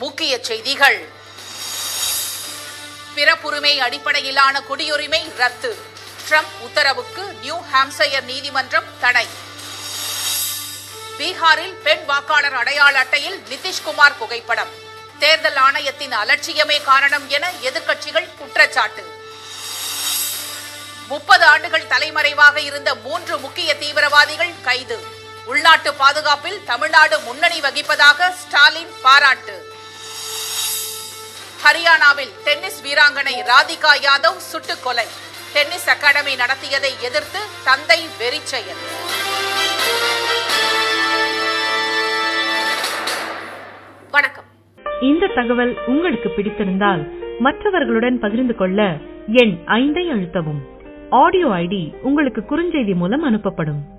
முக்கிய செய்திகள் பிறப்புரிமை அடிப்படையிலான குடியுரிமை ரத்து ட்ரம்ப் உத்தரவுக்கு நியூ ஹாம்சயர் நீதிமன்றம் தடை பீகாரில் பெண் வாக்காளர் அடையாள அட்டையில் நிதிஷ்குமார் புகைப்படம் தேர்தல் ஆணையத்தின் அலட்சியமே காரணம் என எதிர்க்கட்சிகள் குற்றச்சாட்டு முப்பது ஆண்டுகள் தலைமறைவாக இருந்த மூன்று முக்கிய தீவிரவாதிகள் கைது உள்நாட்டு பாதுகாப்பில் தமிழ்நாடு முன்னணி வகிப்பதாக ஸ்டாலின் பாராட்டு ஹரியானாவில் டென்னிஸ் வீராங்கனை ராதிகா யாதவ் சுட்டுக் கொலை டென்னிஸ் அகாடமி நடத்தியதை எதிர்த்து தந்தை வெறிச்செயல் வணக்கம் இந்த தகவல் உங்களுக்கு பிடித்திருந்தால் மற்றவர்களுடன் பகிர்ந்து கொள்ள எண் ஐந்தை அழுத்தவும் ஆடியோ ஐடி உங்களுக்கு குறுஞ்செய்தி மூலம் அனுப்பப்படும்